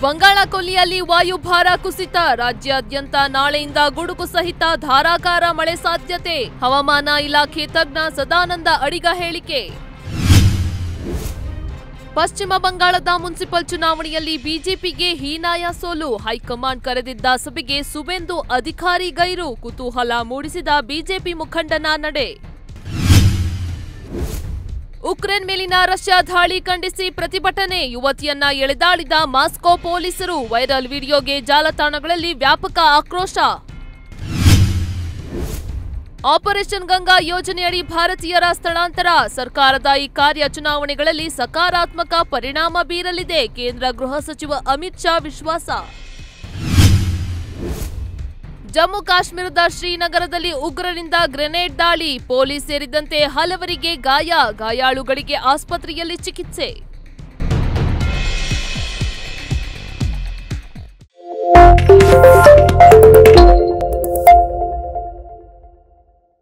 ಬಂಗಾಳ ಕೊಲ್ಲಿಯಲ್ಲಿ ವಾಯುಭಾರ ಕುಸಿತ ರಾಜ್ಯಾದ್ಯಂತ ನಾಳೆಯಿಂದ ಗುಡುಗು ಸಹಿತ ಧಾರಾಕಾರ ಮಳೆ ಸಾಧ್ಯತೆ ಹವಾಮಾನ ಇಲಾಖೆ ತಜ್ಞ ಸದಾನಂದ ಅಡಿಗ ಹೇಳಿಕೆ ಪಶ್ಚಿಮ ಬಂಗಾಳದ ಮುನ್ಸಿಪಲ್ ಚುನಾವಣೆಯಲ್ಲಿ ಬಿಜೆಪಿಗೆ ಹೀನಾಯ ಸೋಲು ಹೈಕಮಾಂಡ್ ಕರೆದಿದ್ದ ಸಭೆಗೆ ಸುವೆಂದು ಅಧಿಕಾರಿ ಗೈರು ಕುತೂಹಲ ಮೂಡಿಸಿದ ಬಿಜೆಪಿ ಮುಖಂಡನ ನಡೆ ಉಕ್ರೇನ್ ಮೇಲಿನ ರಷ್ಯಾ ದಾಳಿ ಖಂಡಿಸಿ ಪ್ರತಿಭಟನೆ ಯುವತಿಯನ್ನ ಎಳೆದಾಡಿದ ಮಾಸ್ಕೋ ಪೊಲೀಸರು ವೈರಲ್ ವಿಡಿಯೋಗೆ ಜಾಲತಾಣಗಳಲ್ಲಿ ವ್ಯಾಪಕ ಆಕ್ರೋಶ ಆಪರೇಷನ್ ಗಂಗಾ ಯೋಜನೆಯಡಿ ಭಾರತೀಯರ ಸ್ಥಳಾಂತರ ಸರ್ಕಾರದ ಈ ಕಾರ್ಯ ಚುನಾವಣೆಗಳಲ್ಲಿ ಸಕಾರಾತ್ಮಕ ಪರಿಣಾಮ ಬೀರಲಿದೆ ಕೇಂದ್ರ ಗೃಹ ಸಚಿವ ಅಮಿತ್ ಶಾ ವಿಶ್ವಾಸ ಜಮ್ಮು ಕಾಶ್ಮೀರದ ಶ್ರೀನಗರದಲ್ಲಿ ಉಗ್ರರಿಂದ ಗ್ರೆನೇಡ್ ದಾಳಿ ಪೊಲೀಸ್ ಸೇರಿದಂತೆ ಹಲವರಿಗೆ ಗಾಯ ಗಾಯಾಳುಗಳಿಗೆ ಆಸ್ಪತ್ರೆಯಲ್ಲಿ ಚಿಕಿತ್ಸೆ